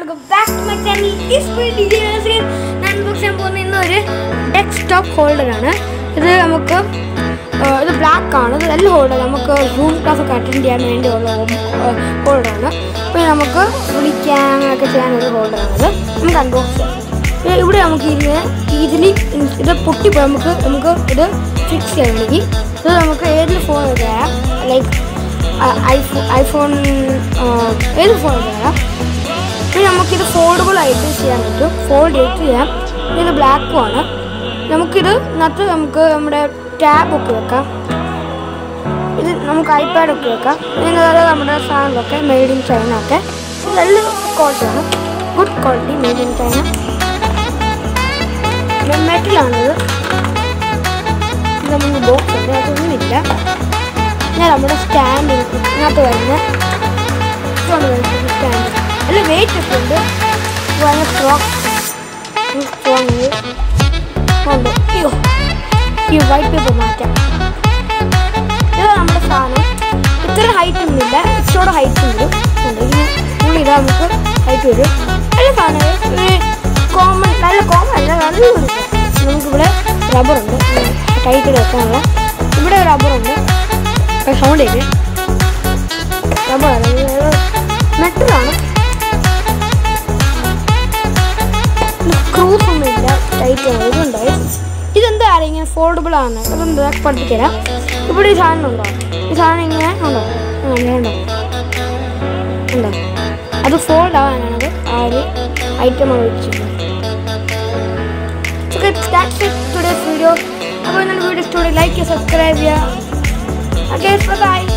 Welcome back to my channel ഞാൻ books ചെയ്യാൻ പോകുന്ന ഇന്ന് ഒരു ഡെസ്ക്ടോപ്പ് ഹോൾഡർ ആണ് ഇത് നമുക്ക് ആ, ഇത് ബ്ലാക്ക് ആണ് ഇത് നല്ല ഹോൾഡർ നമുക്ക് സൂം ക്ലാസ് ഒക്കെ അറ്റൻഡ് ചെയ്യാൻ വേണ്ടിയുള്ള ഹോൾഡറാണ് പിന്നെ നമുക്ക് വിളിക്കാൻ ഒക്കെ ചെയ്യാനൊരു ഹോൾഡറാണിത് നമുക്ക് അൺബോക്സ് ചെയ്യാം പിന്നെ ഇവിടെ നമുക്ക് ഇതിന് ഇതിൽ ഇത് പൊട്ടിപ്പോയി നമുക്ക് നമുക്ക് ഇത് ഫിക്സ് ചെയ്യണമെങ്കിൽ ഇത് നമുക്ക് ഏതിൽ ഫോൺ തരാം ലൈക്ക് ഐഫോൺ ഐഫോൺ ഏത് ഫോൺ തരാം പിന്നെ നമുക്കിത് ഫോൾഡബിൾ ആയിട്ട് ചെയ്യാൻ പറ്റും ഫോൾഡ് ചെയ്തിട്ട് ചെയ്യാം പിന്നെ ഇത് ബ്ലാക്കും ആണ് നമുക്കിത് ഇതിനകത്ത് നമുക്ക് നമ്മുടെ ടാബ് ഒക്കെ വെക്കാം ഇത് നമുക്ക് ഐപാഡ് ഒക്കെ വെക്കാം പിന്നെ അതുപോലെ നമ്മുടെ സാധനങ്ങളൊക്കെ മെയ്ഡ് ഇൻ ചൈന ഒക്കെ ഇത് നല്ല ക്വാളിറ്റിയാണ് good quality made in China മെറ്റലാണിത് ഇത് നമുക്ക് ബോക്സ് ഉണ്ട് അതൊന്നുമില്ല ഞാൻ നമ്മുടെ സ്റ്റാൻഡ് ഇതിനകത്ത് വരുന്ന ഇതാണ് വരുന്നത് സ്റ്റാൻഡ് നല്ല വെയിറ്റ് ഒക്കെ ഉണ്ട് വളരെ സ്ട്രോങ് സ്ട്രോങ് ഉണ്ട് അയ്യോ ഈ വൈറ്റ് പേപ്പർ മാറ്റാം ഇത് നമ്മുടെ സാധനം ഇത്ര ഹൈറ്റ് ഒന്നുമില്ല ഇച്ചിരി ഹൈറ്റ് വരും ഉണ്ട് ഇങ്ങനെ ഉള്ളിൽ ഇതാ നമുക്ക് ഹൈറ്റ് വരും നല്ല സാധനം ഒരു കോമൺ നല്ല കോമൺ അല്ല നല്ലൊരു നമുക്കിവിടെ റബ്ബറുണ്ട് ടൈറ്റിൽ വെക്കാനുള്ള ഇവിടെ റബ്ബറുണ്ട് സൗണ്ട് ചെയ്ത് റബ്ബറാണ് മെറ്റലാണ് ക്രൂസ് ഒന്നും ഇല്ല ടൈറ്റ് ആണ് ഇതുണ്ട് ഇതെന്താ ഇങ്ങനെ ഫോൾഡബിൾ ആണ് അതെന്താ പഠിപ്പിച്ചുതരാം ഇവിടെ ഈ സാധനം ഉണ്ടോ ഈ സാധനം ഇങ്ങനെ ഉണ്ടോ അങ്ങനെ ഉണ്ടോ ഉണ്ടോ അത് ഫോൾഡ് ആവാനാണത് ആ ഒരു ഐറ്റം ആണ് വെച്ചിട്ടുള്ളത് Okay, that's it today's video. അപ്പോൾ എന്നാൽ വീഡിയോ ഇഷ്ടമായി ലൈക്ക് ചെയ്യുക സബ്സ്ക്രൈബ് ചെയ്യുക ഓക്കെ ബൈ